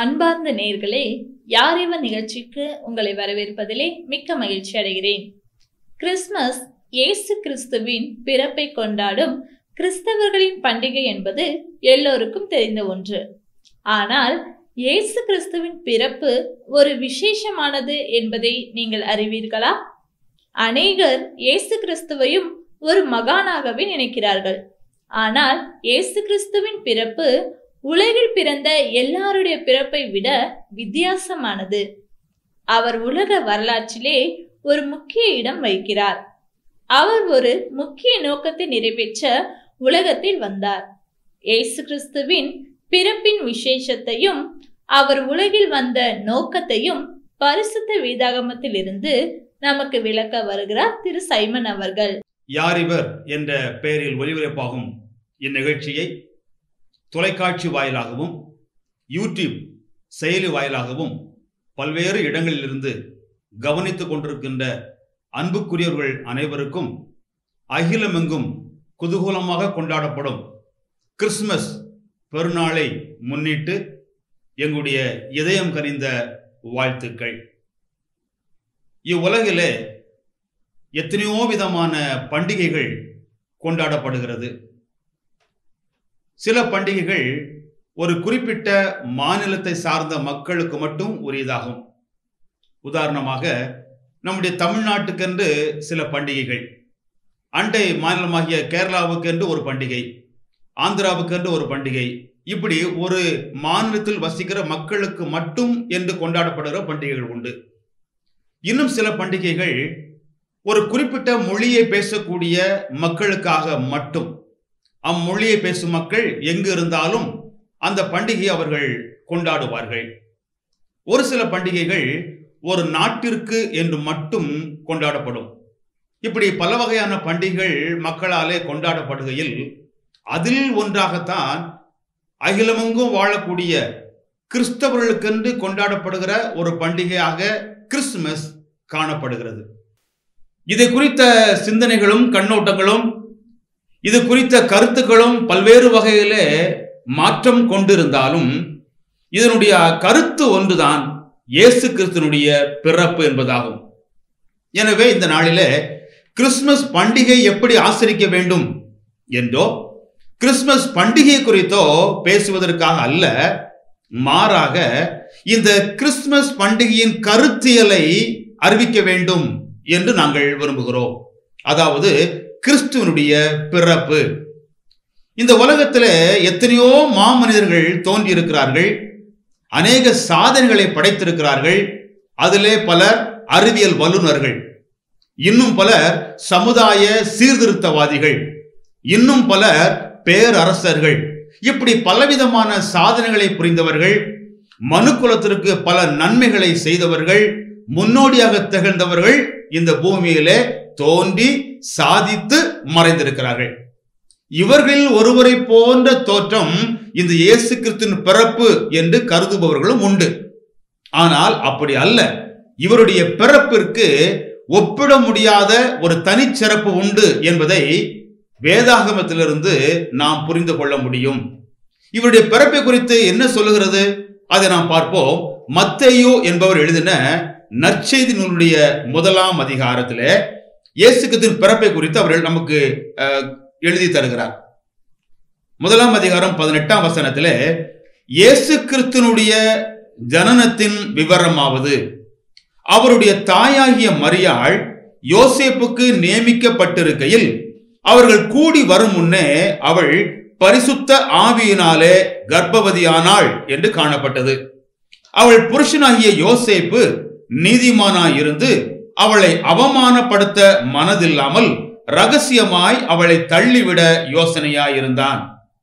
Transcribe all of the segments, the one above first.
அன்பார்ந்த நேயர்களே யாரிவ நிகழ்ச்சிக்கு உங்களை வரவேற்பதிலே மிக்க மகிழ்ச்சி அடைகிறேன் கிறிஸ்மஸ் இயேசு கிறிஸ்துவின் பிறப்பை கொண்டாடும் கிறிஸ்தவர்களின் பண்டிகை என்பது எல்லோருக்கும் தெரிந்த ஒன்று ஆனால் இயேசு கிறிஸ்துவின் பிறப்பு ஒரு விசேஷமானது என்பதை நீங்கள் அறிவீர்களா அநேகர் இயேசு கிறிஸ்துவையும் ஒரு மகானாகவே நினைக்கிறார்கள் ஆனால் இயேசு கிறிஸ்துவின் பிறப்பு உலகில் பிறந்த எல்லாருடைய பிறப்பை விட வித்தியாசமானது அவர் உலக வரலாற்றிலே ஒரு முக்கிய இடம் வகிக்கிறார் அவர் ஒரு முக்கிய நோக்கத்தை நிறைவேற்ற உலகத்தில் வந்தார் இயேசு கிறிஸ்துவின் பிறப்பின் விசேஷத்தையும் அவர் உலகில் வந்த நோக்கத்தையும் பரிசுத்த வேதாகமத்தில் இருந்து நமக்கு விளக்க வருகிறார் திரு சைமன் அவர்கள் யார் இவர் என்ற பெயரில் ஒலிபரப்பாகும் இந்நிகழ்ச்சியை தொலைக்காட்சி வாயிலாகவும் யூடியூப் செயலி வாயிலாகவும் பல்வேறு இடங்களிலிருந்து கவனித்துக் கொண்டிருக்கின்ற அன்புக்குரியவர்கள் அனைவருக்கும் அகிலமெங்கும் குதூகலமாக கொண்டாடப்படும் கிறிஸ்மஸ் பெருநாளை முன்னிட்டு எங்களுடைய இதயம் கனிந்த வாழ்த்துக்கள் இவ்வுலகிலே எத்தனையோ விதமான பண்டிகைகள் கொண்டாடப்படுகிறது சில பண்டிகைகள் ஒரு குறிப்பிட்ட மாநிலத்தை சார்ந்த மக்களுக்கு மட்டும் உரியதாகும் உதாரணமாக நம்முடைய தமிழ்நாட்டுக்கென்று சில பண்டிகைகள் அண்டை மாநிலமாகிய கேரளாவுக்கென்று ஒரு பண்டிகை ஆந்திராவுக்கென்று ஒரு பண்டிகை இப்படி ஒரு மாநிலத்தில் வசிக்கிற மக்களுக்கு மட்டும் என்று கொண்டாடப்படுகிற பண்டிகைகள் உண்டு இன்னும் சில பண்டிகைகள் ஒரு குறிப்பிட்ட மொழியை பேசக்கூடிய மக்களுக்காக மட்டும் அம்மொழியை பேசும் மக்கள் எங்கு இருந்தாலும் அந்த பண்டிகையை அவர்கள் கொண்டாடுவார்கள் ஒரு சில பண்டிகைகள் ஒரு நாட்டிற்கு என்று மட்டும் கொண்டாடப்படும் இப்படி பல வகையான பண்டிகைகள் மக்களாலே கொண்டாடப்படுகையில் அதில் ஒன்றாகத்தான் அகிலமெங்கும் வாழக்கூடிய கிறிஸ்தவர்களுக்கென்று கொண்டாடப்படுகிற ஒரு பண்டிகையாக கிறிஸ்துமஸ் காணப்படுகிறது இதை குறித்த சிந்தனைகளும் கண்ணோட்டங்களும் இது குறித்த கருத்துக்களும் பல்வேறு வகையிலே மாற்றம் கொண்டிருந்தாலும் இதனுடைய கருத்து ஒன்றுதான் இயேசு கிறிஸ்தனுடைய பிறப்பு என்பதாகும் எனவே இந்த நாளிலே கிறிஸ்துமஸ் பண்டிகை எப்படி ஆசரிக்க வேண்டும் என்றோ கிறிஸ்துமஸ் பண்டிகை குறித்தோ பேசுவதற்காக அல்ல மாறாக இந்த கிறிஸ்துமஸ் பண்டிகையின் கருத்தியலை அறிவிக்க வேண்டும் என்று நாங்கள் விரும்புகிறோம் அதாவது கிறிஸ்துவனுடைய பிறப்பு இந்த உலகத்தில் எத்தனையோ மாமனிதர்கள் தோன்றி இருக்கிறார்கள் அநேக சாதனைகளை படைத்திருக்கிறார்கள் அதிலே பலர் அறிவியல் வல்லுநர்கள் இன்னும் பலர் சமுதாய சீர்திருத்தவாதிகள் இன்னும் பலர் பேரரசர்கள் இப்படி பலவிதமான சாதனைகளை புரிந்தவர்கள் மனு குலத்திற்கு பல நன்மைகளை செய்தவர்கள் முன்னோடியாக திகழ்ந்தவர்கள் இந்த பூமியிலே தோன்றி சாதித்து மறைந்திருக்கிறார்கள் இவர்களில் ஒருவரை போன்ற தோற்றம் இந்த இயேசு கிறிஸ்துவின் பிறப்பு என்று கருதுபவர்களும் உண்டு ஆனால் அப்படி அல்ல இவருடைய பிறப்பிற்கு ஒப்பிட முடியாத ஒரு தனிச்சிறப்பு உண்டு என்பதை வேதாகமத்திலிருந்து நாம் புரிந்து கொள்ள முடியும் இவருடைய பிறப்பை குறித்து என்ன சொல்லுகிறது அதை நாம் பார்ப்போம் மத்தேயு என்பவர் எழுதின நற்செய்தி நூலுடைய முதலாம் அதிகாரத்தில் இயேசு கிறிஸ்துவின் பிறப்பை குறித்து அவர்கள் நமக்கு எழுதி தருகிறார் முதலாம் அதிகாரம் பதினெட்டாம் வசனத்தில் இயேசு கிறிஸ்துனுடைய ஜனனத்தின் விவரமாவது அவருடைய தாயாகிய மரியாள் யோசேப்புக்கு நியமிக்கப்பட்டிருக்கையில் அவர்கள் கூடி வரும் முன்னே அவள் பரிசுத்த ஆவியினாலே கர்ப்பவதியானாள் என்று காணப்பட்டது அவள் புருஷனாகிய யோசேப்பு நீதிமானாயிருந்து அவளை அவமானப்படுத்த மனதில்லாமல் ரகசியமாய் அவளை தள்ளிவிட யோசனையாயிருந்தான்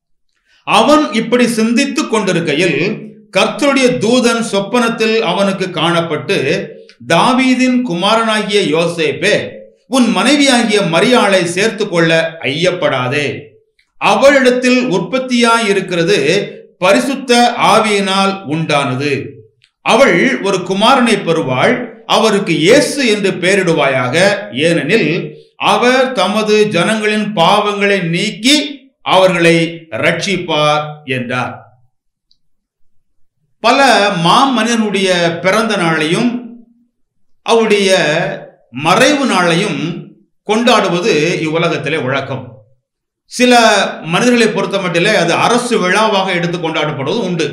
அவன் இப்படி சிந்தித்துக் கொண்டிருக்கையில் கர்த்தருடைய தூதன் சொப்பனத்தில் அவனுக்கு காணப்பட்டு தாவீதின் குமாரனாகிய யோசேப்பே உன் மனைவியாகிய மரியாளை சேர்த்து கொள்ள ஐயப்படாதே அவளிடத்தில் உற்பத்தியாயிருக்கிறது பரிசுத்த ஆவியினால் உண்டானது அவள் ஒரு குமாரனை பெறுவாள் அவருக்கு இயேசு என்று பெயரிடுவாயாக ஏனெனில் அவர் தமது ஜனங்களின் பாவங்களை நீக்கி அவர்களை ரட்சிப்பார் என்றார் பல மாமனிதனுடைய பிறந்த நாளையும் அவருடைய மறைவு நாளையும் கொண்டாடுவது இவ்வுலகத்திலே வழக்கம் சில மனிதர்களை பொறுத்த மட்டிலே அது அரசு விழாவாக எடுத்து கொண்டாடப்படுவது உண்டு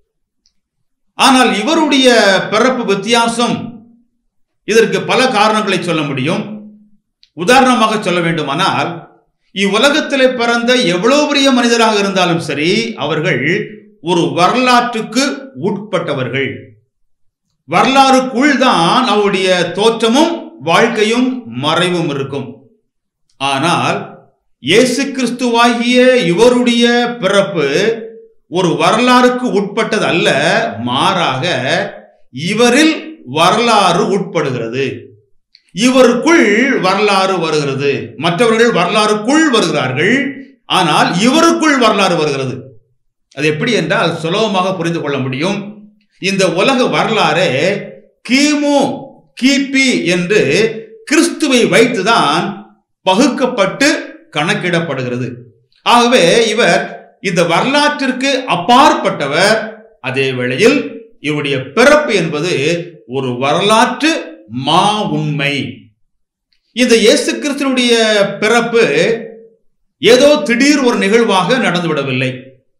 ஆனால் இவருடைய பிறப்பு வித்தியாசம் இதற்கு பல காரணங்களை சொல்ல முடியும் உதாரணமாக சொல்ல வேண்டுமானால் இவ்வுலகத்திலே பிறந்த எவ்வளவு பெரிய மனிதராக இருந்தாலும் சரி அவர்கள் ஒரு வரலாற்றுக்கு உட்பட்டவர்கள் வரலாறுக்குள் தான் அவருடைய தோற்றமும் வாழ்க்கையும் மறைவும் இருக்கும் ஆனால் இயேசு கிறிஸ்துவாகிய இவருடைய பிறப்பு ஒரு வரலாறுக்கு உட்பட்டது அல்ல மாறாக இவரில் வரலாறு உட்படுகிறது இவருக்குள் வரலாறு வருகிறது மற்றவர்கள் வரலாறுக்குள் வருகிறார்கள் ஆனால் இவருக்குள் வரலாறு வருகிறது அது எப்படி என்றால் சுலபமாக புரிந்து கொள்ள முடியும் இந்த உலக வரலாறு கிமு கிபி என்று கிறிஸ்துவை வைத்துதான் பகுக்கப்பட்டு கணக்கிடப்படுகிறது ஆகவே இவர் இந்த வரலாற்றிற்கு அப்பாற்பட்டவர் அதே வேளையில் இவருடைய பிறப்பு என்பது ஒரு வரலாற்று மா உண்மை இந்த இயேசு கிறிஸ்துனுடைய பிறப்பு ஏதோ திடீர் ஒரு நிகழ்வாக நடந்துவிடவில்லை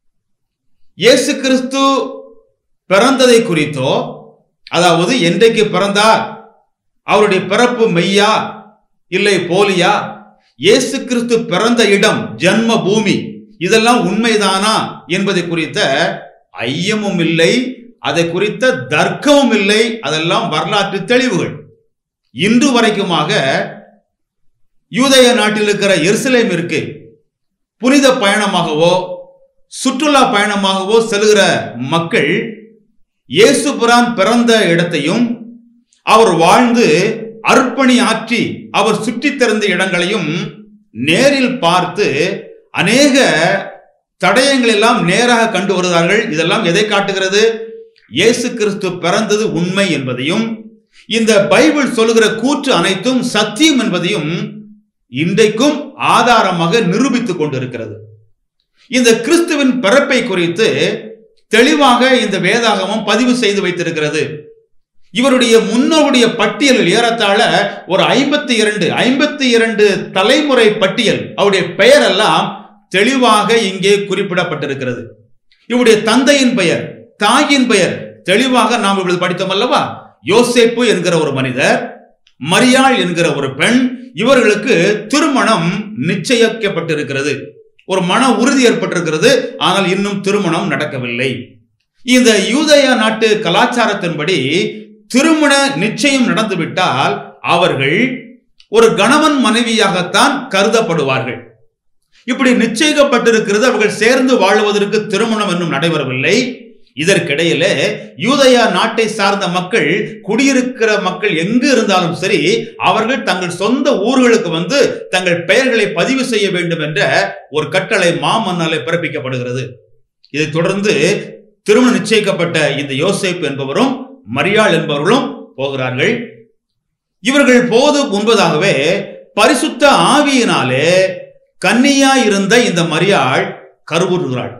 இயேசு கிறிஸ்து பிறந்ததை குறித்தோ அதாவது என்றைக்கு பிறந்தார் அவருடைய பிறப்பு மெய்யா இல்லை போலியா இயேசு கிறிஸ்து பிறந்த இடம் ஜன்ம பூமி இதெல்லாம் உண்மைதானா என்பதை குறித்த ஐயமும் இல்லை அதை குறித்த தர்க்கமும் இல்லை அதெல்லாம் வரலாற்று தெளிவுகள் இன்று வரைக்குமாக யூதய நாட்டில் இருக்கிற எருசலேமிற்கு புனித பயணமாகவோ சுற்றுலா பயணமாகவோ செல்கிற மக்கள் இயேசு புரான் பிறந்த இடத்தையும் அவர் வாழ்ந்து அர்ப்பணி ஆற்றி அவர் சுற்றி திறந்த இடங்களையும் நேரில் பார்த்து அநேக தடயங்கள் எல்லாம் நேராக கண்டு வருகிறார்கள் இதெல்லாம் எதை காட்டுகிறது இயேசு கிறிஸ்து பிறந்தது உண்மை என்பதையும் இந்த பைபிள் சொல்லுகிற கூற்று அனைத்தும் சத்தியம் என்பதையும் இன்றைக்கும் ஆதாரமாக நிரூபித்துக் கொண்டிருக்கிறது இந்த கிறிஸ்துவின் பிறப்பை குறித்து தெளிவாக இந்த வேதாகமம் பதிவு செய்து வைத்திருக்கிறது இவருடைய முன்னோருடைய பட்டியலில் ஏறத்தாழ ஒரு ஐம்பத்தி இரண்டு ஐம்பத்தி இரண்டு தலைமுறை பட்டியல் அவருடைய பெயர் எல்லாம் தெளிவாக இங்கே குறிப்பிடப்பட்டிருக்கிறது இவருடைய தந்தையின் பெயர் தாயின் பெயர் தெளிவாக நாம் இப்பொழுது படித்தோம் அல்லவா யோசேப்பு என்கிற ஒரு மனிதர் மரியாள் என்கிற ஒரு பெண் இவர்களுக்கு திருமணம் நிச்சயிக்கப்பட்டிருக்கிறது ஒரு மன உறுதி ஏற்பட்டிருக்கிறது ஆனால் இன்னும் திருமணம் நடக்கவில்லை இந்த யூதய நாட்டு கலாச்சாரத்தின்படி திருமண நிச்சயம் நடந்துவிட்டால் அவர்கள் ஒரு கணவன் மனைவியாகத்தான் கருதப்படுவார்கள் இப்படி நிச்சயிக்கப்பட்டிருக்கிறது அவர்கள் சேர்ந்து வாழ்வதற்கு திருமணம் இன்னும் நடைபெறவில்லை இதற்கிடையில யூதயா நாட்டை சார்ந்த மக்கள் குடியிருக்கிற மக்கள் எங்கு இருந்தாலும் சரி அவர்கள் தங்கள் சொந்த ஊர்களுக்கு வந்து தங்கள் பெயர்களை பதிவு செய்ய வேண்டும் என்ற ஒரு கட்டளை மாமன்னாலே பிறப்பிக்கப்படுகிறது இதைத் தொடர்ந்து திருமணம் நிச்சயிக்கப்பட்ட இந்த யோசேப் என்பவரும் மரியாள் என்பவர்களும் போகிறார்கள் இவர்கள் போது முன்பதாகவே பரிசுத்த ஆவியினாலே கன்னியா இருந்த இந்த மரியாள் கருவுறுகிறாள்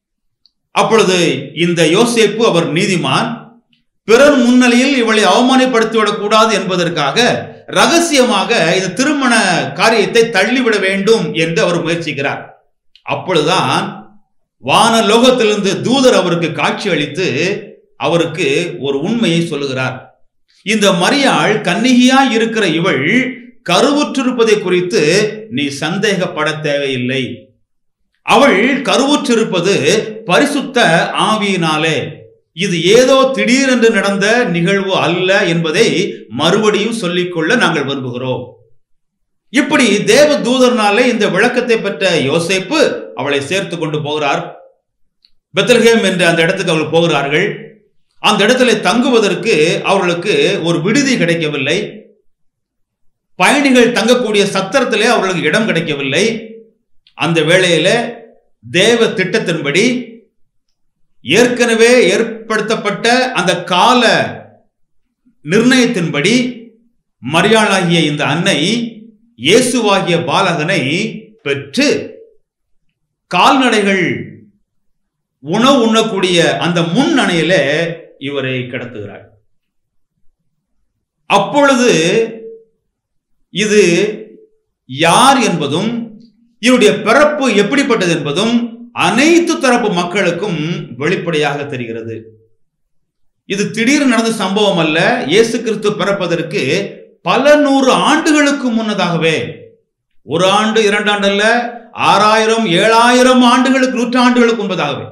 அப்பொழுது இந்த யோசேப்பு அவர் நீதிமான் பிறர் முன்னிலையில் இவளை அவமானப்படுத்திவிடக் கூடாது என்பதற்காக ரகசியமாக இந்த திருமண காரியத்தை தள்ளிவிட வேண்டும் என்று அவர் முயற்சிக்கிறார் அப்பொழுதுதான் வான லோகத்திலிருந்து தூதர் அவருக்கு காட்சி அளித்து அவருக்கு ஒரு உண்மையை சொல்லுகிறார் இந்த மரியாள் கன்னிகையா இருக்கிற இவள் கருவுற்றிருப்பதை குறித்து நீ சந்தேகப்பட தேவையில்லை அவள் கருவுற்றிருப்பது பரிசுத்த ஆவியினாலே இது ஏதோ திடீரென்று நடந்த நிகழ்வு அல்ல என்பதை மறுபடியும் சொல்லிக்கொள்ள நாங்கள் விரும்புகிறோம் இப்படி தேவ தூதர்னாலே இந்த விளக்கத்தை பெற்ற யோசேப்பு அவளை சேர்த்து கொண்டு போகிறார் பெத்தல்ஹேம் என்ற அந்த இடத்துக்கு அவர்கள் போகிறார்கள் அந்த இடத்துல தங்குவதற்கு அவர்களுக்கு ஒரு விடுதி கிடைக்கவில்லை பயணிகள் தங்கக்கூடிய சத்திரத்திலே அவர்களுக்கு இடம் கிடைக்கவில்லை அந்த வேளையில தேவ திட்டத்தின்படி ஏற்கனவே ஏற்படுத்தப்பட்ட அந்த கால நிர்ணயத்தின்படி மரியாளாகிய இந்த அன்னை இயேசுவாகிய பாலகனை பெற்று கால்நடைகள் உணவு உண்ணக்கூடிய அந்த முன் அணையில இவரை கிடத்துகிறாள் அப்பொழுது இது யார் என்பதும் இவருடைய பிறப்பு எப்படிப்பட்டது என்பதும் அனைத்து தரப்பு மக்களுக்கும் வெளிப்படையாக தெரிகிறது இது திடீர் நடந்த சம்பவம் அல்ல இயேசு கிறிஸ்து பிறப்பதற்கு பல நூறு ஆண்டுகளுக்கு முன்னதாகவே ஒரு ஆண்டு இரண்டு ஆண்டு அல்ல ஆறாயிரம் ஏழாயிரம் ஆண்டுகளுக்கு நூற்றாண்டுகளுக்கு முன்பதாகவே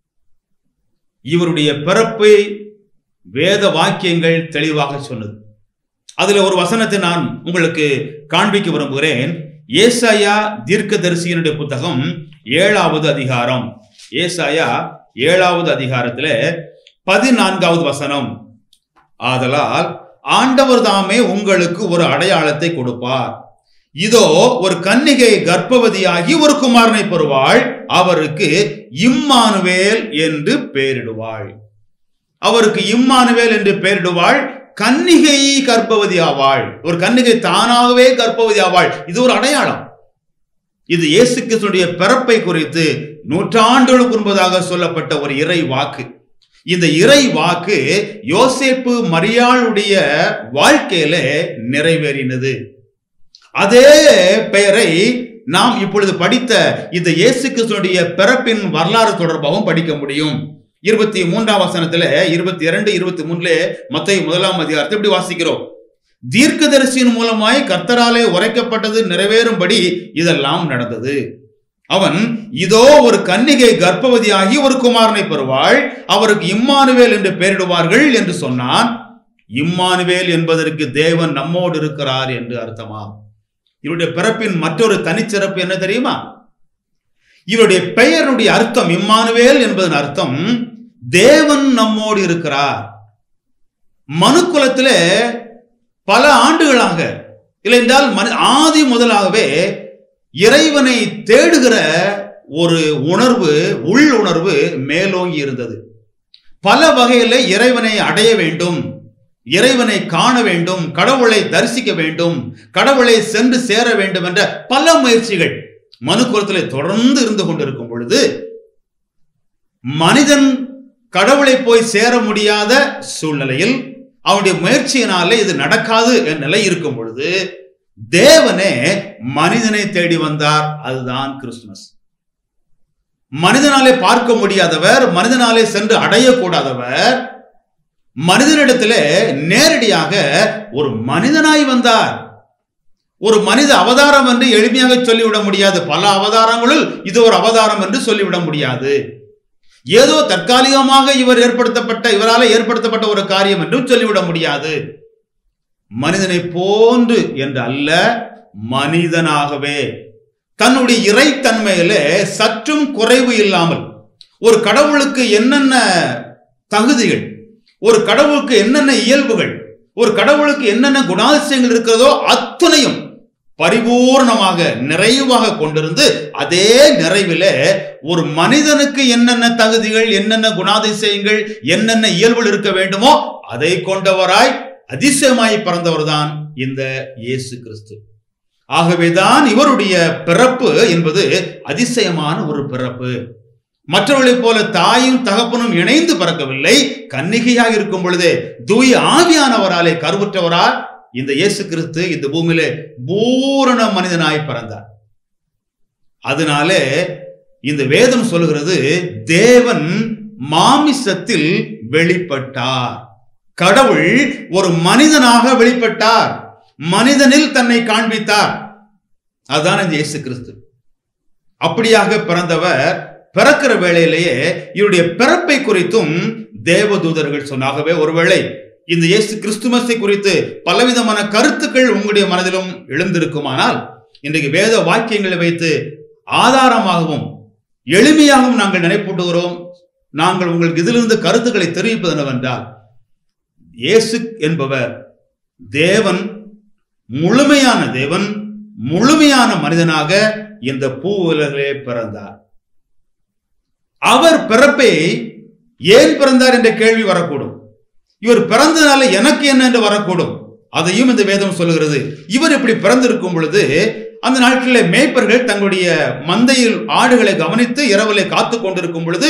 இவருடைய பிறப்பை வேத வாக்கியங்கள் தெளிவாக சொன்னது அதுல ஒரு வசனத்தை நான் உங்களுக்கு காண்பிக்க விரும்புகிறேன் ஏசாயா தீர்க்கதரிசியினுடைய புத்தகம் ஏழாவது அதிகாரம் ஏசாயா ஏழாவது அதிகாரத்துல பதினான்காவது வசனம் ஆதலால் ஆண்டவர் தாமே உங்களுக்கு ஒரு அடையாளத்தை கொடுப்பார் இதோ ஒரு கன்னிகை கர்ப்பவதியாகி ஒரு குமாரனை பெறுவாள் அவருக்கு இம்மானுவேல் என்று பெயரிடுவாள் அவருக்கு இம்மானுவேல் என்று பெயரிடுவாள் கன்னிகை கர்ப்பவதி ஆவாள் ஒரு கன்னிகை தானாகவே கர்ப்பவதி ஆவாள் இது ஒரு அடையாளம் இது இயேசு கிறிஸ்துடைய பிறப்பை குறித்து நூற்றாண்டுகளுக்கு முன்பதாக சொல்லப்பட்ட ஒரு இறை வாக்கு இந்த இறை வாக்கு யோசேப்பு மரியாளுடைய வாழ்க்கையில நிறைவேறினது அதே பெயரை நாம் இப்பொழுது படித்த இந்த இயேசு கிறிஸ்துடைய பிறப்பின் வரலாறு தொடர்பாகவும் படிக்க முடியும் இருபத்தி மூன்றாம் வசனத்துல இருபத்தி இரண்டு இருபத்தி மூணுல மத்திய முதலாம் அதிகாரத்தை இப்படி வாசிக்கிறோம் தீர்க்கதரிசியின் மூலமாய் கர்த்தராலே உரைக்கப்பட்டது நிறைவேறும்படி இதெல்லாம் நடந்தது அவன் இதோ ஒரு கன்னிகை கர்ப்பவதியாகி ஒரு குமாரனை பெறுவாள் அவருக்கு இம்மானுவேல் என்று பெயரிடுவார்கள் என்று சொன்னான் இம்மானுவேல் என்பதற்கு தேவன் நம்மோடு இருக்கிறார் என்று அர்த்தமா இவருடைய பிறப்பின் மற்றொரு தனிச்சிறப்பு என்ன தெரியுமா இவருடைய பெயருடைய அர்த்தம் இம்மானுவேல் என்பதன் அர்த்தம் தேவன் நம்மோடு இருக்கிறார் மனுக்குலத்திலே பல ஆண்டுகளாக இல்லை என்றால் மனு ஆதி முதலாகவே இறைவனை தேடுகிற ஒரு உணர்வு உள் உணர்வு மேலோங்கி இருந்தது பல வகையில இறைவனை அடைய வேண்டும் இறைவனை காண வேண்டும் கடவுளை தரிசிக்க வேண்டும் கடவுளை சென்று சேர வேண்டும் என்ற பல முயற்சிகள் மனுக்குலத்திலே தொடர்ந்து இருந்து கொண்டிருக்கும் பொழுது மனிதன் கடவுளை போய் சேர முடியாத சூழ்நிலையில் அவனுடைய முயற்சியினாலே இது நடக்காது என்ற நிலை இருக்கும் பொழுது தேவனே மனிதனை தேடி வந்தார் அதுதான் கிறிஸ்துமஸ் மனிதனாலே பார்க்க முடியாதவர் மனிதனாலே சென்று அடையக்கூடாதவர் மனிதனிடத்திலே நேரடியாக ஒரு மனிதனாய் வந்தார் ஒரு மனித அவதாரம் என்று எளிமையாக சொல்லிவிட முடியாது பல அவதாரங்களுள் இது ஒரு அவதாரம் என்று சொல்லிவிட முடியாது ஏதோ தற்காலிகமாக இவர் ஏற்படுத்தப்பட்ட இவரால் ஏற்படுத்தப்பட்ட ஒரு காரியம் என்றும் சொல்லிவிட முடியாது மனிதனை போன்று என்று அல்ல மனிதனாகவே தன்னுடைய இறைத்தன்மையில சற்றும் குறைவு இல்லாமல் ஒரு கடவுளுக்கு என்னென்ன தகுதிகள் ஒரு கடவுளுக்கு என்னென்ன இயல்புகள் ஒரு கடவுளுக்கு என்னென்ன குணாதிசயங்கள் இருக்கிறதோ அத்தனையும் பரிபூர்ணமாக நிறைவாக கொண்டிருந்து அதே நிறைவில ஒரு மனிதனுக்கு என்னென்ன தகுதிகள் என்னென்ன குணாதிசயங்கள் என்னென்ன இயல்புகள் இருக்க வேண்டுமோ அதை கொண்டவராய் அதிசயமாய் பிறந்தவர்தான் இந்த இயேசு கிறிஸ்து ஆகவேதான் இவருடைய பிறப்பு என்பது அதிசயமான ஒரு பிறப்பு மற்றவர்களைப் போல தாயும் தகப்பனும் இணைந்து பிறக்கவில்லை கன்னிகையாக இருக்கும் பொழுதே தூய ஆவியானவராலே கருவுற்றவரால் இந்த இயேசு கிறிஸ்து இந்த பூமியில பூரண மனிதனாய் பிறந்தார் அதனாலே இந்த வேதம் சொல்லுகிறது தேவன் மாமிசத்தில் வெளிப்பட்டார் கடவுள் ஒரு மனிதனாக வெளிப்பட்டார் மனிதனில் தன்னை காண்பித்தார் அதுதான் இந்த இயேசு கிறிஸ்து அப்படியாக பிறந்தவர் பிறக்கிற வேளையிலேயே இவருடைய பிறப்பை குறித்தும் தேவதூதர்கள் சொன்னாகவே ஒருவேளை இந்த இயேசு கிறிஸ்துமஸை குறித்து பலவிதமான கருத்துக்கள் உங்களுடைய மனதிலும் எழுந்திருக்குமானால் இன்றைக்கு வேத வாக்கியங்களை வைத்து ஆதாரமாகவும் எளிமையாகவும் நாங்கள் நினைப்பூட்டுகிறோம் நாங்கள் உங்களுக்கு இதிலிருந்து கருத்துக்களை தெரிவிப்பது என்னவென்றால் இயேசு என்பவர் தேவன் முழுமையான தேவன் முழுமையான மனிதனாக இந்த பூ உலகிலே பிறந்தார் அவர் பிறப்பை ஏன் பிறந்தார் என்ற கேள்வி வரக்கூடும் இவர் பிறந்ததுனால எனக்கு என்ன என்று வரக்கூடும் அதையும் இந்த வேதம் சொல்லுகிறது இவர் இப்படி பிறந்திருக்கும் பொழுது அந்த நாட்களில் மேய்ப்பர்கள் தங்களுடைய மந்தையில் ஆடுகளை கவனித்து இரவிலே காத்து கொண்டிருக்கும் பொழுது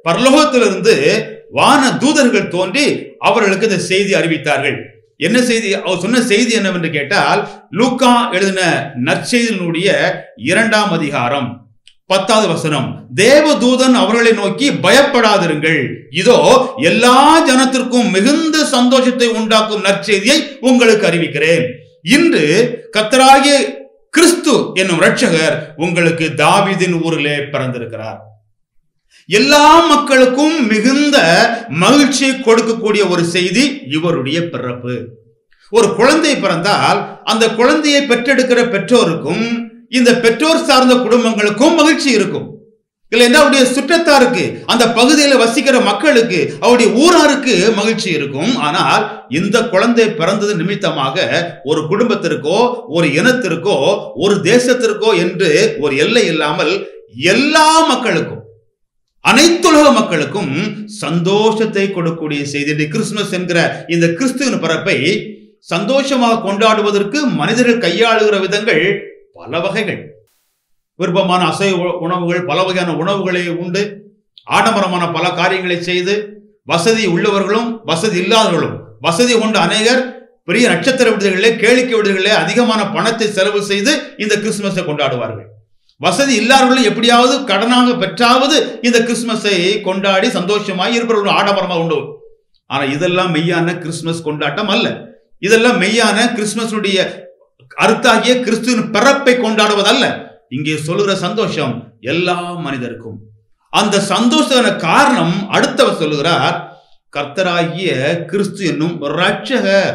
பரலோகத்திலிருந்து வான தூதர்கள் தோன்றி அவர்களுக்கு இந்த செய்தி அறிவித்தார்கள் என்ன செய்தி அவர் சொன்ன செய்தி என்னவென்று கேட்டால் லூக்கா எழுதின நற்செய்தியினுடைய இரண்டாம் அதிகாரம் பத்தாவது வசனம் தேவதூதன் அவர்களை நோக்கி பயப்படாதிருங்கள் இதோ எல்லா ஜனத்திற்கும் மிகுந்த சந்தோஷத்தை உண்டாக்கும் நற்செய்தியை உங்களுக்கு அறிவிக்கிறேன் இன்று கத்தராகிய கிறிஸ்து என்னும் இரட்சகர் உங்களுக்கு தாவீதின் ஊரிலே பிறந்திருக்கிறார் எல்லா மக்களுக்கும் மிகுந்த மகிழ்ச்சியை கொடுக்கக்கூடிய ஒரு செய்தி இவருடைய பிறப்பு ஒரு குழந்தை பிறந்தால் அந்த குழந்தையை பெற்றெடுக்கிற பெற்றோருக்கும் இந்த பெற்றோர் சார்ந்த குடும்பங்களுக்கும் மகிழ்ச்சி இருக்கும் இல்லைன்னா அவருடைய சுற்றத்தாருக்கு அந்த பகுதியில் வசிக்கிற மக்களுக்கு அவருடைய ஊராருக்கு மகிழ்ச்சி இருக்கும் ஆனால் இந்த குழந்தை பிறந்தது நிமித்தமாக ஒரு குடும்பத்திற்கோ ஒரு இனத்திற்கோ ஒரு தேசத்திற்கோ என்று ஒரு எல்லை இல்லாமல் எல்லா மக்களுக்கும் அனைத்துலக மக்களுக்கும் சந்தோஷத்தை கொடுக்கக்கூடிய செய்தி இந்த கிறிஸ்துமஸ் என்கிற இந்த கிறிஸ்துவின் பிறப்பை சந்தோஷமாக கொண்டாடுவதற்கு மனிதர்கள் கையாளுகிற விதங்கள் பல வகைகள் விருப்பமான அசைவ உ- உணவுகள் பல வகையான உணவுகளை உண்டு ஆடம்பரமான பல காரியங்களை செய்து வசதி உள்ளவர்களும் வசதி இல்லாதவர்களும் வசதி கொண்ட அநேகர் பெரிய நட்சத்திர விடுதிகளிலே கேளிக்கை விடுதிகளிலே அதிகமான பணத்தை செலவு செய்து இந்த கிறிஸ்துமஸை கொண்டாடுவார்கள் வசதி இல்லாதவர்கள் எப்படியாவது கடனாக பெற்றாவது இந்த கிறிஸ்துமஸை கொண்டாடி சந்தோஷமாய் இருப்பவர்கள் ஆடம்பரமாக உண்டு ஆனா இதெல்லாம் மெய்யான கிறிஸ்துமஸ் கொண்டாட்டம் அல்ல இதெல்லாம் மெய்யான கிறிஸ்துமஸுடைய அர்த்தாகிய கிறிஸ்துவின் பிறப்பை கொண்டாடுவதல்ல இங்கே சொல்லுகிற சந்தோஷம் எல்லா மனிதருக்கும் அந்த சந்தோஷமான காரணம் அடுத்தவர் சொல்லுகிறார் கர்த்தராகிய கிறிஸ்து என்னும் ரட்சகர்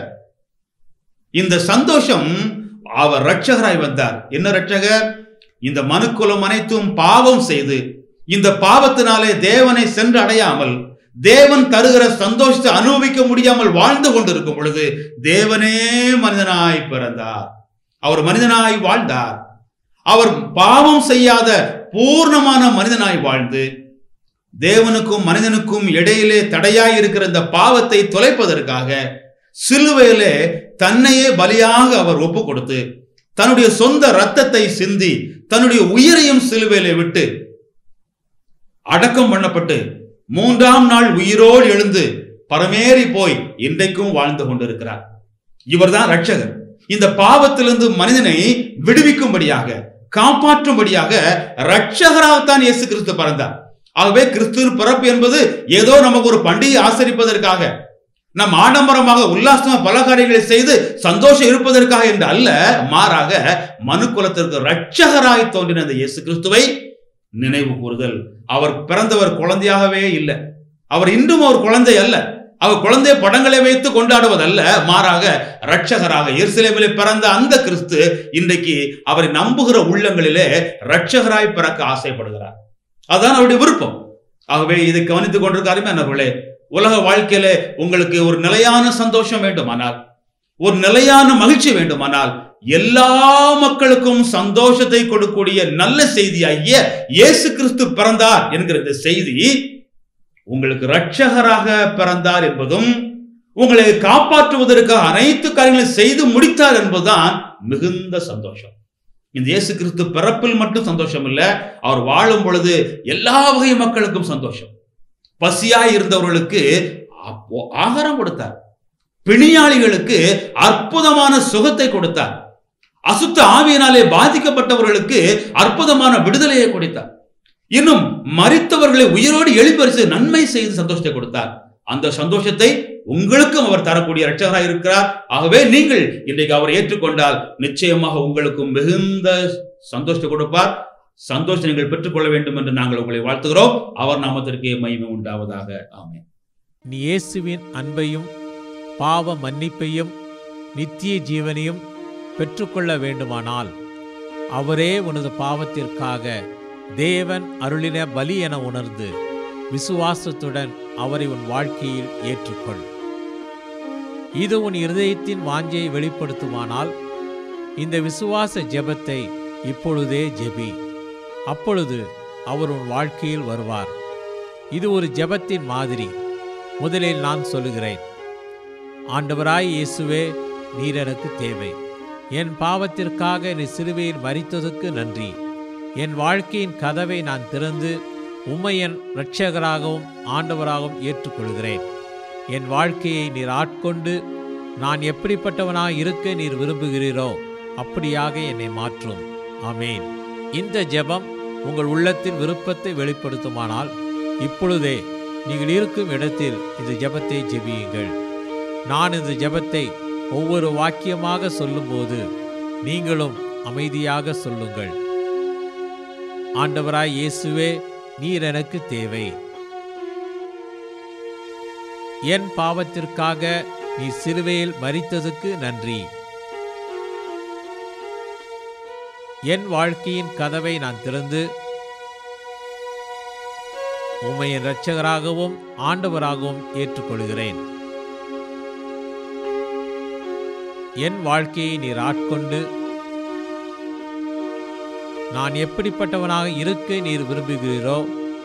இந்த சந்தோஷம் அவர் ரட்சகராய் வந்தார் என்ன ரட்சகர் இந்த மனுக்குலம் அனைத்தும் பாவம் செய்து இந்த பாவத்தினாலே தேவனை சென்று அடையாமல் தேவன் தருகிற சந்தோஷத்தை அனுபவிக்க முடியாமல் வாழ்ந்து கொண்டிருக்கும் பொழுது தேவனே மனிதனாய் பிறந்தார் அவர் மனிதனாய் வாழ்ந்தார் அவர் பாவம் செய்யாத பூர்ணமான மனிதனாய் வாழ்ந்து தேவனுக்கும் மனிதனுக்கும் இடையிலே தடையாய் இருக்கிற இந்த பாவத்தை தொலைப்பதற்காக சிலுவையிலே தன்னையே பலியாக அவர் ஒப்பு கொடுத்து தன்னுடைய சொந்த ரத்தத்தை சிந்தி தன்னுடைய உயிரையும் சிலுவையிலே விட்டு அடக்கம் பண்ணப்பட்டு மூன்றாம் நாள் உயிரோடு எழுந்து பரமேறி போய் இன்றைக்கும் வாழ்ந்து கொண்டிருக்கிறார் இவர்தான் ரட்சகர் இந்த பாவத்திலிருந்து மனிதனை விடுவிக்கும்படியாக காப்பாற்றும்படியாக ரட்சகராகத்தான் இயேசு கிறிஸ்து பிறந்தார் ஆகவே கிறிஸ்துவின் பிறப்பு என்பது ஏதோ நமக்கு ஒரு பண்டிகை ஆசரிப்பதற்காக நம் ஆடம்பரமாக உல்லாசமாக பல காரியங்களை செய்து சந்தோஷம் இருப்பதற்காக என்று அல்ல மாறாக மனு குலத்திற்கு ரட்சகராய் தோன்றின அந்த இயேசு கிறிஸ்துவை நினைவு கூறுதல் அவர் பிறந்தவர் குழந்தையாகவே இல்லை அவர் இன்றும் ஒரு குழந்தை அல்ல அவர் குழந்தை படங்களை வைத்து கொண்டாடுவதல்ல மாறாக ரட்சகராக எருசலேமிலே பிறந்த அந்த கிறிஸ்து இன்றைக்கு அவரை நம்புகிற உள்ளங்களிலே ரட்சகராய் பிறக்க ஆசைப்படுகிறார் அதான் அவருடைய விருப்பம் ஆகவே இதை கவனித்துக் கொண்டிருக்க அருமையானவர்களே உலக வாழ்க்கையில உங்களுக்கு ஒரு நிலையான சந்தோஷம் வேண்டுமானால் ஒரு நிலையான மகிழ்ச்சி வேண்டுமானால் எல்லா மக்களுக்கும் சந்தோஷத்தை கொடுக்கக்கூடிய நல்ல செய்தியாகிய இயேசு கிறிஸ்து பிறந்தார் என்கிற இந்த செய்தி உங்களுக்கு இரட்சகராக பிறந்தார் என்பதும் உங்களை காப்பாற்றுவதற்காக அனைத்து காரியங்களையும் செய்து முடித்தார் என்பதுதான் மிகுந்த சந்தோஷம் இந்த இயேசு கிறிஸ்து பிறப்பில் மட்டும் சந்தோஷம் இல்ல அவர் வாழும் பொழுது எல்லா வகை மக்களுக்கும் சந்தோஷம் பசியாய் இருந்தவர்களுக்கு அப்போ- ஆகாரம் கொடுத்தார் பிணியாளிகளுக்கு அற்புதமான சுகத்தை கொடுத்தார் அசுத்த ஆவியினாலே பாதிக்கப்பட்டவர்களுக்கு அற்புதமான விடுதலையை கொடுத்தார் இன்னும் மரித்தவர்களை உயிரோடு எழுப்பரிசு நன்மை செய்து சந்தோஷத்தை கொடுத்தார் அந்த சந்தோஷத்தை உங்களுக்கும் அவர் தரக்கூடிய இரட்சகராக இருக்கிறார் ஆகவே நீங்கள் இன்றைக்கு அவரை ஏற்றுக்கொண்டால் நிச்சயமாக உங்களுக்கும் மிகுந்த சந்தோஷத்தை கொடுப்பார் சந்தோஷத்தை நீங்கள் பெற்றுக்கொள்ள வேண்டும் என்று நாங்கள் உங்களை வாழ்த்துகிறோம் அவர் நாமத்திற்கு மகிமை உண்டாவதாக ஆமென் நீ இயேசுவின் அன்பையும் பாவ மன்னிப்பையும் நித்திய ஜீவனையும் பெற்றுக்கொள்ள வேண்டுமானால் அவரே உனது பாவத்திற்காக தேவன் அருளின பலி என உணர்ந்து விசுவாசத்துடன் அவரை உன் வாழ்க்கையில் ஏற்றுக்கொள் இது உன் இருதயத்தின் வாஞ்சையை வெளிப்படுத்துமானால் இந்த விசுவாச ஜெபத்தை இப்பொழுதே ஜெபி அப்பொழுது அவர் உன் வாழ்க்கையில் வருவார் இது ஒரு ஜெபத்தின் மாதிரி முதலில் நான் சொல்லுகிறேன் ஆண்டவராய் இயேசுவே நீர் எனக்கு தேவை என் பாவத்திற்காக நீ சிலுவையில் மரித்ததுக்கு நன்றி என் வாழ்க்கையின் கதவை நான் திறந்து உம்மை என் இரட்சகராகவும் ஆண்டவராகவும் ஏற்றுக்கொள்கிறேன் என் வாழ்க்கையை நீர் ஆட்கொண்டு நான் எப்படிப்பட்டவனாக இருக்க நீர் விரும்புகிறீரோ அப்படியாக என்னை மாற்றும் ஆமேன் இந்த ஜெபம் உங்கள் உள்ளத்தின் விருப்பத்தை வெளிப்படுத்துமானால் இப்பொழுதே நீங்கள் இருக்கும் இடத்தில் இந்த ஜெபத்தை ஜெபியுங்கள் நான் இந்த ஜெபத்தை ஒவ்வொரு வாக்கியமாக சொல்லும்போது நீங்களும் அமைதியாக சொல்லுங்கள் ஆண்டவராய் இயேசுவே நீர் எனக்கு தேவை என் பாவத்திற்காக நீ சிலுவையில் மரித்ததுக்கு நன்றி என் வாழ்க்கையின் கதவை நான் திறந்து உம்மை என் இரட்சகராகவும் ஆண்டவராகவும் ஏற்றுக்கொள்கிறேன் என் வாழ்க்கையை நீர் ஆட்கொண்டு நான் எப்படிப்பட்டவனாக இருக்க நீர் விரும்புகிறீரோ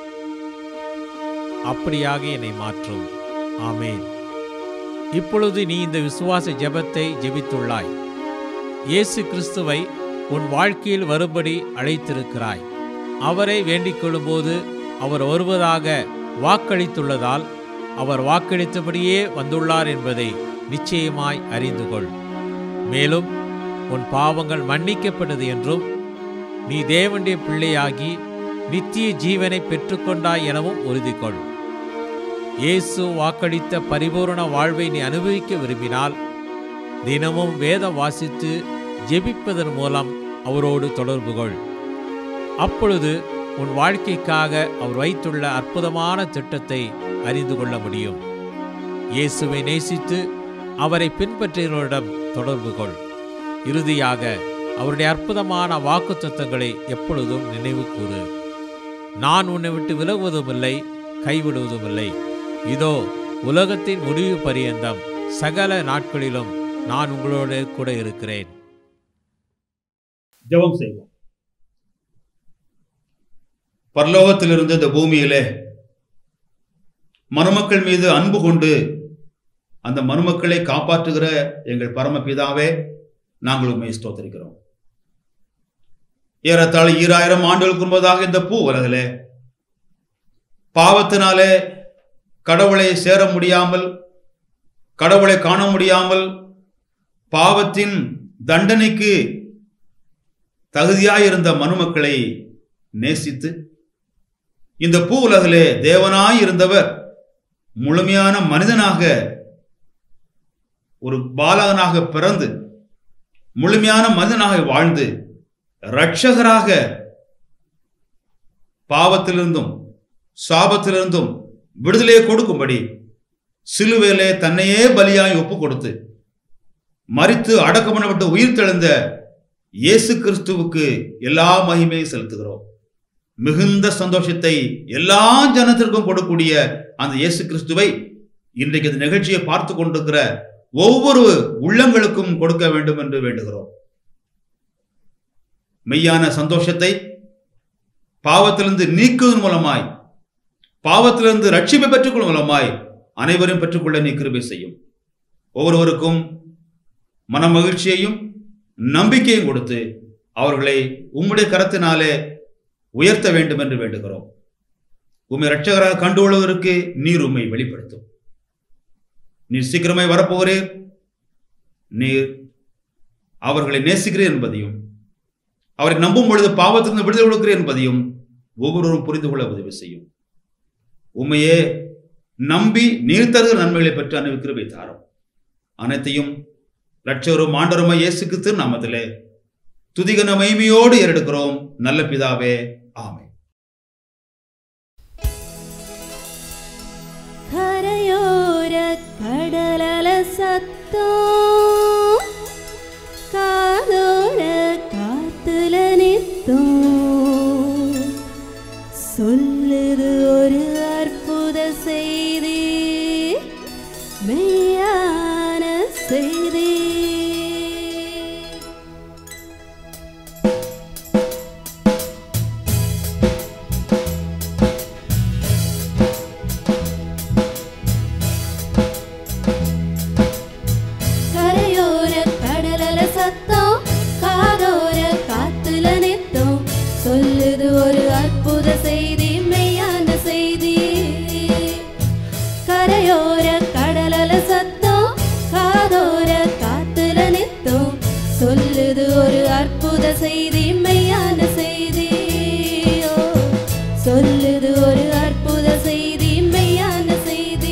அப்படியாக என்னை மாற்றும் ஆமேன் இப்பொழுது நீ இந்த விசுவாச ஜெபத்தை ஜெபித்துள்ளாய் இயேசு கிறிஸ்துவை உன் வாழ்க்கையில் வரும்படி அழைத்திருக்கிறாய் அவரை வேண்டிக் கொள்ளும்போது அவர் வருவதாக வாக்களித்துள்ளதால் அவர் வாக்களித்தபடியே வந்துள்ளார் என்பதை நிச்சயமாய் அறிந்து கொள் மேலும் உன் பாவங்கள் மன்னிக்கப்பட்டது என்றும் நீ தேவனுடைய பிள்ளையாகி நித்திய ஜீவனை பெற்றுக்கொண்டாய் எனவும் உறுதி கொள் இயேசு வாக்களித்த பரிபூரண வாழ்வை நீ அனுபவிக்க விரும்பினால் தினமும் வேதம் வாசித்து ஜெபிப்பதன் மூலம் அவரோடு தொடர்பு கொள் அப்பொழுது உன் வாழ்க்கைக்காக அவர் வைத்துள்ள அற்புதமான திட்டத்தை அறிந்து கொள்ள முடியும் இயேசுவை நேசித்து அவரை பின்பற்றியவரிடம் தொடர்பு கொள் இறுதியாக அவருடைய அற்புதமான வாக்குத்தத்தங்களை எப்பொழுதும் நினைவு கூறு நான் உன்னை விட்டு விலகுவதுமில்லை கைவிடுவதுமில்லை இதோ உலகத்தின் முடிவு பரியந்தம் சகல நாட்களிலும் நான் உங்களோடு கூட இருக்கிறேன் ஜெபம் செய்வோம் பரலோகத்திலிருந்து இந்த பூமியிலே மருமக்கள் மீது அன்பு கொண்டு அந்த மருமக்களை காப்பாற்றுகிற எங்கள் பரமபிதாவே நாங்கள் உண்மை ஸ்தோத்திரிக்கிறோம் ஏறத்தாழ ஈராயிரம் ஆண்டுகளுக்கு முன்பதாக இந்த பூ உலகிலே பாவத்தினாலே கடவுளை சேர முடியாமல் கடவுளை காண முடியாமல் பாவத்தின் தண்டனைக்கு தகுதியாயிருந்த மனுமக்களை நேசித்து இந்த பூ உலகிலே தேவனாய் இருந்தவர் முழுமையான மனிதனாக ஒரு பாலகனாக பிறந்து முழுமையான மனிதனாக வாழ்ந்து இரட்சகராக பாவத்திலிருந்தும் சாபத்திலிருந்தும் விடுதலையை கொடுக்கும்படி சிலுவையிலே தன்னையே பலியாய் ஒப்பு கொடுத்து மறித்து அடக்கம் பண்ணப்பட்டு உயிர் தெழுந்த இயேசு கிறிஸ்துவுக்கு எல்லா மகிமையும் செலுத்துகிறோம் மிகுந்த சந்தோஷத்தை எல்லா ஜனத்திற்கும் கொடுக்கக்கூடிய அந்த இயேசு கிறிஸ்துவை இன்றைக்கு இந்த நிகழ்ச்சியை பார்த்து கொண்டிருக்கிற ஒவ்வொரு உள்ளங்களுக்கும் கொடுக்க வேண்டும் என்று வேண்டுகிறோம் மெய்யான சந்தோஷத்தை பாவத்திலிருந்து நீக்குவதன் மூலமாய் பாவத்திலிருந்து ரட்சிப்பை பெற்றுக்கொள்ளும் மூலமாய் அனைவரும் பெற்றுக்கொள்ள நீ கிருபை செய்யும் ஒவ்வொருவருக்கும் மன மகிழ்ச்சியையும் நம்பிக்கையும் கொடுத்து அவர்களை உம்முடைய கரத்தினாலே உயர்த்த வேண்டும் என்று வேண்டுகிறோம் உம்மை ரட்சகராக கண்டுகொள்வதற்கு நீர் உம்மை வெளிப்படுத்தும் நீர் சீக்கிரமாய் வரப்போகிறீர் நீர் அவர்களை நேசிக்கிறீர் என்பதையும் அவரை நம்பும் பொழுது பாவத்திலிருந்து விடுதலை கொடுக்கிறேன் என்பதையும் ஒவ்வொருவரும் புரிந்து கொள்ள உதவி செய்யும் உண்மையே நம்பி நீர் தருகிற நன்மைகளை பெற்று அனுபவிக்கிறவை தாரும் அனைத்தையும் லட்சரும் ஆண்டருமா இயேசு கிறிஸ்து நாமத்திலே துதிகன மகிமையோடு ஏறெடுக்கிறோம் நல்ல பிதாவே ஆமை கரையோர கடலல சத்தம் காதோர காத்துல நித்தம் சொல்லுது ஒரு அற்புத செய்தி மெய்யான செய்தி கரையோர கடலல சத்தம் காதோர காத்துல நித்தம் சொல்லுது ஒரு அற்புத செய்தி மெய்யான சொல்லுது ஒரு அற்புத செய்தி மெய்யான செய்தி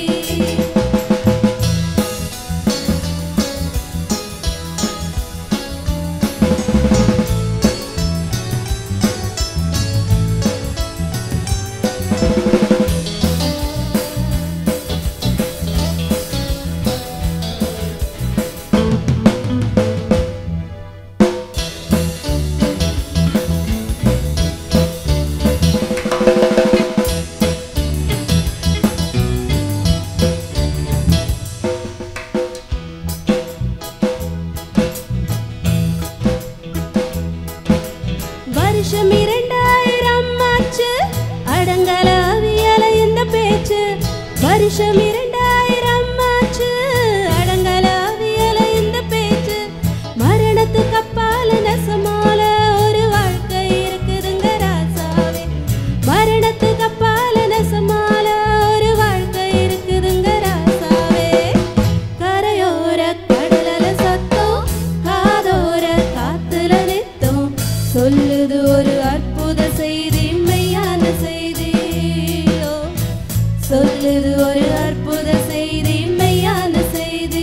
வருஷம் இரண்டாயிரம் ஆச்சு அடங்கல அவியல இந்த பேச்சு வருஷம் இரண்டாயிரம் ஆச்சு அடங்கல அவியல இந்த பேச்சு மரணத்துக்கு அப்பால நெசமால ஒரு வாழ்க்கை இருக்குதுங்க ராசாவே மரணத்துக்கு அப்பால நெசமால ஒரு வாழ்க்கை இருக்குதுங்க ராசாவே கரையோர கடலல சத்தம் காதோர காத்துல நித்தம் சொல்லுது ஒரு அற்புத செய்தி மெய்யான செய்தி ஓ, சொல்லுது ஒரு அற்புத செய்தி மெய்யான செய்தி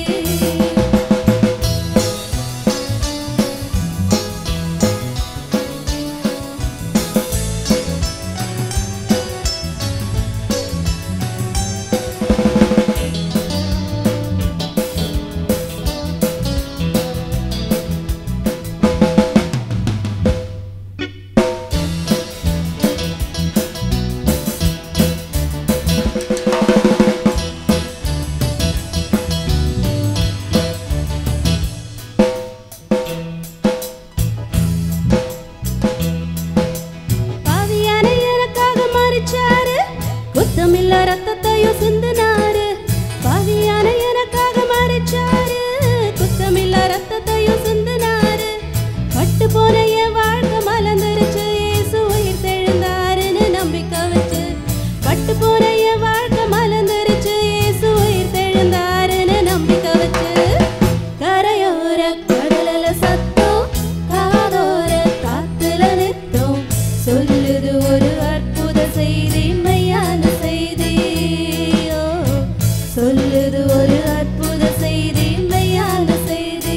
பாவியான எனக்காக மறிச்சாரு குத்தமில்ல ரத்தத்தையும் சிந்தினாரு பாவியான எனக்காக மறிச்சாரு குத்தமில்ல ரத்தத்தையும் சிந்தினாரு பட்டு போன என் வாழ்க்கை மலர்ந்துருச்சு இயேசு உயிர் தெழுந்தாருன்னு நம்பிக்கை வச்சு பட்டு போன என் வாழ்க்கை மலர்ந்துருச்சு இயேசு உயிர் தெழுந்தாருன்னு நம்பிக்கை வச்சு கரையோர கடலல சத்தம் காதோர காத்துல நித்தம் சொல்லுது ஒரு அற்புத செய்தி மெய்யான செய்தி ஓ, சொல்லுது ஒரு அற்புத செய்தி மெய்யான செய்தி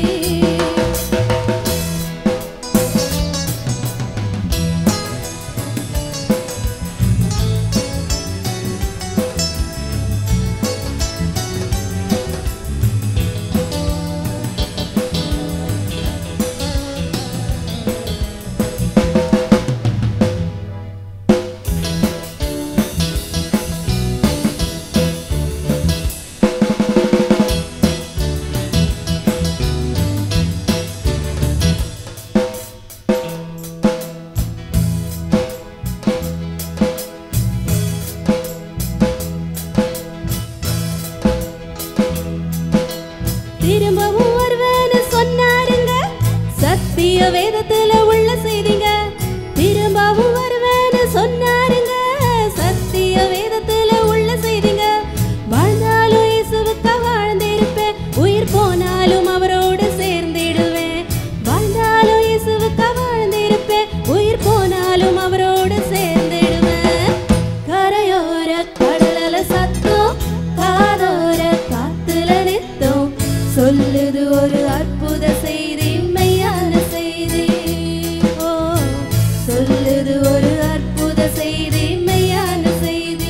திரும்பவும் வருவேன்னு சொன்னாருங்க சத்திய வேதத்துல உள்ள செய்திங்க திரும்பவும் வருவேன்னு சொன்னாருங்க சத்திய வேதத்துல உள்ள செய்திங்க வாழ்ந்தாலும் இயேசுவுக்கா வாழ்ந்திருப்பேன் உயிர் போனாலும் அவரோடு சேர்ந்திடுவேன் வாழ்ந்தாலும் இயேசுவுக்கா வாழ்ந்திருப்பேன் உயிர் போனாலும் அவரோடு சேர்ந்திடுவேன் கரையோர கடலல சத்தம் காதோர காத்துல நித்தம் சொல்லுது ஒரு அற்புத செய்தி மெய்யான செய்தி ஓ சொல்லுது ஒரு அற்புத செய்தி மெய்யான செய்தி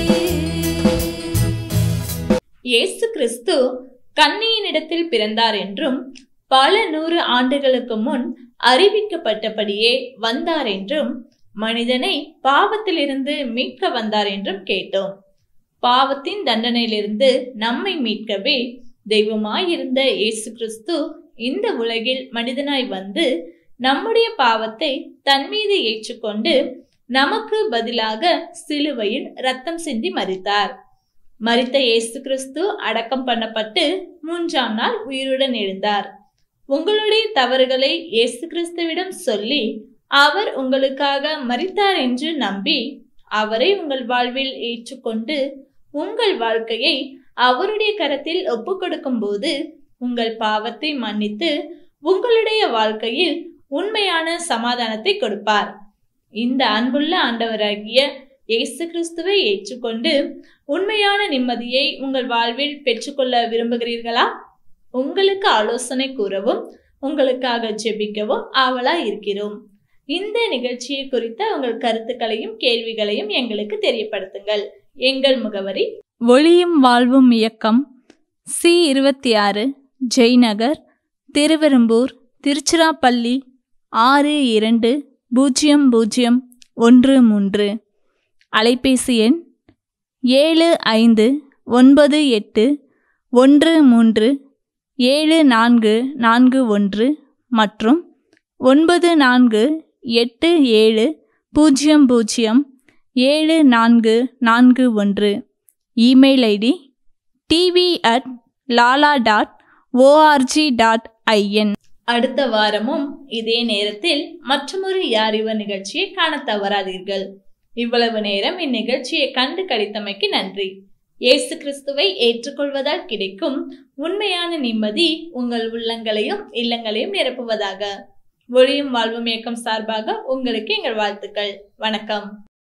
இயேசு கிறிஸ்து கன்னியினிடத்தில் பிறந்தார் என்றும் பல நூறு ஆண்டுகளுக்கு முன் அறிவிக்கப்பட்டபடியே வந்தார் என்றும் மனிதனை பாவத்திலிருந்து மீட்க வந்தார் என்றும் கேட்டோம் பாவத்தின் தண்டனையிலிருந்து நம்மை மீட்கவே தெய்வமாயிருந்த இயேசு கிறிஸ்து இந்த உலகில் மனிதனாய் வந்து நம்முடைய பாவத்தை தன் மீது ஏற்றுக்கொண்டு நமக்கு பதிலாக சிலுவையில் ரத்தம் சிந்தி மரித்தார் மரித்த இயேசு கிறிஸ்து அடக்கம் பண்ணப்பட்டு மூன்றாம் நாள் உயிருடன் எழுந்தார் உங்களுடைய தவறுகளை இயேசு கிறிஸ்துவிடம் சொல்லி அவர் உங்களுக்காக மரித்தார் என்று நம்பி அவரை உங்கள் வாழ்வில் ஏற்றுக்கொண்டு உங்கள் வாழ்க்கையை அவருடைய கரத்தில் ஒப்புக்கொடுக்கும் போது உங்கள் பாவத்தை மன்னித்து உங்களுடைய வாழ்க்கையில் உண்மையான சமாதானத்தை கொடுப்பார் இந்த அன்புள்ள ஆண்டவராகிய இயேசு கிறிஸ்துவை ஏற்றுக்கொண்டு உண்மையான நிம்மதியை உங்கள் வாழ்வில் பெற்றுக்கொள்ள விரும்புகிறீர்களா உங்களுக்கு ஆலோசனை கூறவும் உங்களுக்காக ஜெபிக்கவும் ஆவலா இருக்கிறோம் இந்த நிகழ்ச்சியை குறித்த உங்கள் கருத்துக்களையும் கேள்விகளையும் எங்களுக்கு தெரியப்படுத்துங்கள் எங்கள் முகவரி ஒளியும் வாழ்வும் இயக்கம் சி இருபத்தி ஆறு ஜெய்நகர் திருவெரும்பூர் திருச்சிராப்பள்ளி ஆறு இரண்டு பூஜ்ஜியம் பூஜ்ஜியம் ஒன்று மூன்று அலைபேசி எண் ஏழு ஐந்து ஒன்பது எட்டு ஒன்று மூன்று ஏழு நான்கு நான்கு ஒன்று மற்றும் ஒன்பது நான்கு எட்டு ஏழு பூஜ்ஜியம் பூஜ்ஜியம் ஏழு நான்கு நான்கு ஒன்று email ID TV at Lala dot O R G dot I N அடுத்த வாரமும் இதே நேரத்தில் மற்றொரு யாரிவ நிகழ்ச்சியை காண தவறாதீர்கள் இவ்வளவு நேரம் இந்நிகழ்ச்சியை கண்டு கழித்தமைக்கு நன்றி இயேசு கிறிஸ்துவை ஏற்றுக்கொள்வதால் கிடைக்கும் உண்மையான நிம்மதி உங்கள் உள்ளங்களையும் இல்லங்களையும் நிரப்புவதாக ஒளியும் வாழ்வும் இயக்கம் சார்பாக உங்களுக்கு எங்கள் வாழ்த்துக்கள் வணக்கம்